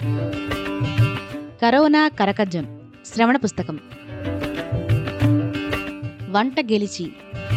corona కరకజ్జం శ్రవణ పుస్తకం వంట గెలిచి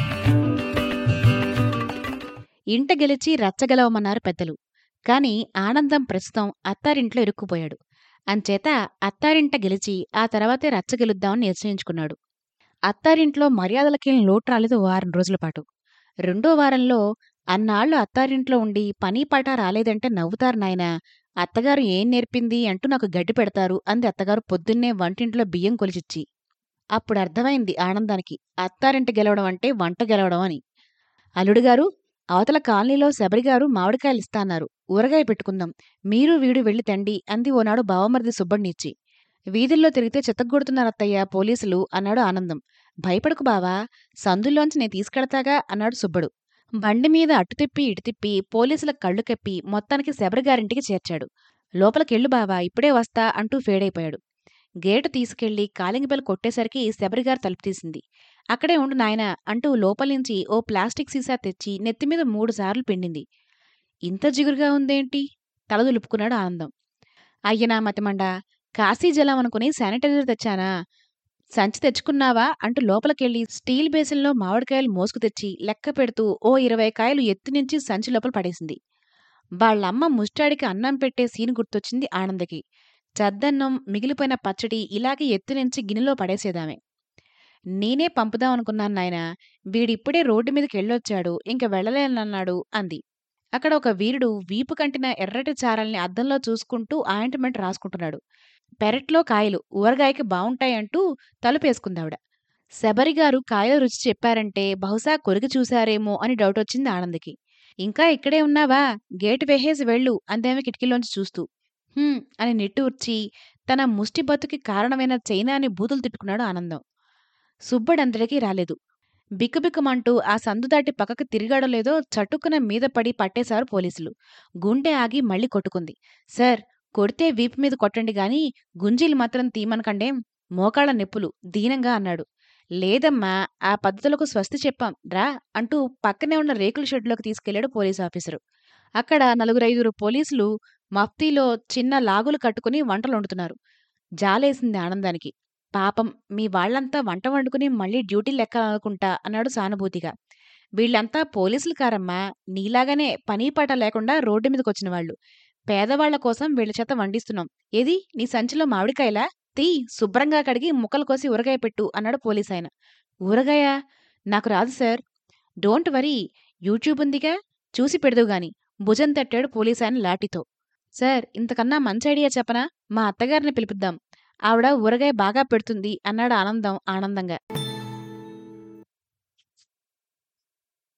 ఇంట గెలిచి రచ్చగలవమన్నారు పెద్దలు కాని ఆనందం ప్రస్తుతం అత్తారింట్లో ఇరుక్కుపోయాడు అంచేత అత్తారింట గెలిచి ఆ తర్వాతే రచ్చ గెలుద్దామని నిశ్చయించుకున్నాడు అత్తారింట్లో మర్యాదలకేం లోటు రాలేదు వారం రోజుల పాటు రెండో వారంలో అన్నాళ్ళు అత్తారింట్లో ఉండి పని పాట రాలేదంటే నవ్వుతారు నాయనా అత్తగారు ఏం నేర్పింది అంటూ నాకు గడ్డి పెడతారు అంది అత్తగారు పొద్దున్నే వంటింట్లో బియ్యం కొలిచిచ్చి అప్పుడు అర్థమైంది ఆనందానికి అత్తారింటి గెలవడం అంటే వంట గెలవడం అని అల్లుడుగారు అవతల కాలనీలో శబరిగారు మామిడికాయలు ఇస్తాన్నారు ఊరగాయ పెట్టుకుందాం మీరు వీడు వెళ్ళి తండి అంది ఓనాడు బావమరిది సుబ్బడినిచ్చి వీధుల్లో తిరిగితే చిత్తగొడుతున్నారత్తయ్య పోలీసులు అన్నాడు ఆనందం భయపడకు బావా సందుల్లోంచి నేను తీసుకెడతాగా అన్నాడు సుబ్బడు బండి మీద అటు తిప్పి ఇటు తిప్పి పోలీసుల కళ్ళు కప్పి మొత్తానికి శబరిగారింటికి చేర్చాడు లోపలికెళ్ళు బావా ఇప్పుడే వస్తా అంటూ ఫేడైపోయాడు గేటు తీసుకెళ్లి కాలింగ్ బెల్ కొట్టేసరికి శబరిగారు తలుపు తీసింది అక్కడే ఉండు నాయనా అంటూ లోపలించి ఓ ప్లాస్టిక్ సీసా తెచ్చి నెత్తిమీద మూడుసార్లు పిండింది ఇంత జిగురుగా ఉందేంటి తలదులుపుకున్నాడు ఆనందం అయ్యనా మతిమండ కాశీ జలం అనుకుని శానిటైజర్ తెచ్చానా సంచి తెచ్చుకున్నావా అంటూ లోపలికెళ్ళి స్టీల్ బేసిన్లో మామిడికాయలు మోసుకు తెచ్చి లెక్క పెడుతూ ఓ ఇరవై కాయలు ఎత్తు నుంచి సంచి లోపల పడేసింది వాళ్ళమ్మ ముష్టాడికి అన్నం పెట్టే సీన్ గుర్తొచ్చింది ఆనందకి చద్దన్నం మిగిలిపోయిన పచ్చడి ఇలాగే ఎత్తు నుంచి గిన్నెలో పడేసేదామే నేనే పంపుదాం అనుకున్నాను నాయనా వీడిప్పుడే రోడ్డు మీదకి వెళ్ళొచ్చాడు ఇంక వెళ్ళలేనన్నాడు అంది అక్కడ ఒక వీరుడు వీపు కంటిన ఎర్రటి చారల్ని అద్దంలో చూసుకుంటూ ఆయింట్మెంట్ రాసుకుంటున్నాడు పెరట్లో కాయలు ఊరగాయకి బావుంటాయంటూ తలుపేసుకుందావిడ శబరిగారు కాయల రుచి చెప్పారంటే బహుశా కొరికి చూశారేమో అని డౌట్ వచ్చింది ఆనంద్కి ఇంకా ఇక్కడే ఉన్నావా గేటు వేసేసి వెళ్ళు అందేమి కిటికీలోంచి చూస్తూ "హుం" అని నిట్టూర్చి తన ముష్టి బతుకి కారణమైన చైనాని బూతులు తిట్టుకున్నాడు ఆనందం సుబ్బడంతటికీ రాలేదు బిక్కుబిక్కుమంటూ ఆ సందు దాటి పక్కకి తిరిగాడో లేదో చటుక్కున మీద పడి పట్టేశారు పోలీసులు గుండె ఆగి మళ్ళీ కొట్టుకుంది సార్ కొడితే వీపు మీద కొట్టండి గాని గుంజీలు మాత్రం తీమనకండేం మోకాళ్ళ నొప్పులు దీనంగా అన్నాడు లేదమ్మా ఆ పద్ధతులకు స్వస్తి చెప్పాం రా అంటూ పక్కనే ఉన్న రేకుల షెడ్లోకి తీసుకెళ్లాడు పోలీసు ఆఫీసరు అక్కడ నలుగురైదుగురు పోలీసులు మఫ్తీలో చిన్న లాగులు కట్టుకుని వంటలు వండుతున్నారు జాలేసింది ఆనందానికి పాపం మీ వాళ్ళంతా వంట వండుకుని మళ్ళీ డ్యూటీ లెక్కాలనుకుంటా అన్నాడు సానుభూతిగా వీళ్ళంతా పోలీసులు కారమ్మా నీలాగానే పని పాట లేకుండా రోడ్డు మీదకొచ్చిన వాళ్ళు పేదవాళ్ల కోసం వీళ్ళ చేత వండిస్తున్నాం ఏది నీ సంచిలో మామిడికాయలా తీ శుభ్రంగా కడిగి ముక్కలు కోసి ఊరగాయ పెట్టు అన్నాడు పోలీస్ ఆయన ఊరగాయ నాకు రాదు సార్ డోంట్ వరీ యూట్యూబ్ ఉందిగా చూసి పెడదు గాని భుజం తట్టాడు పోలీస్ ఆయన లాఠీతో సార్ ఇంతకన్నా మంచి ఐడియా చెప్పనా మా అత్తగారిని పిలిపిద్దాం ఆవిడ ఊరగాయ బాగా పెడుతుంది అన్నాడు ఆనందం ఆనందంగా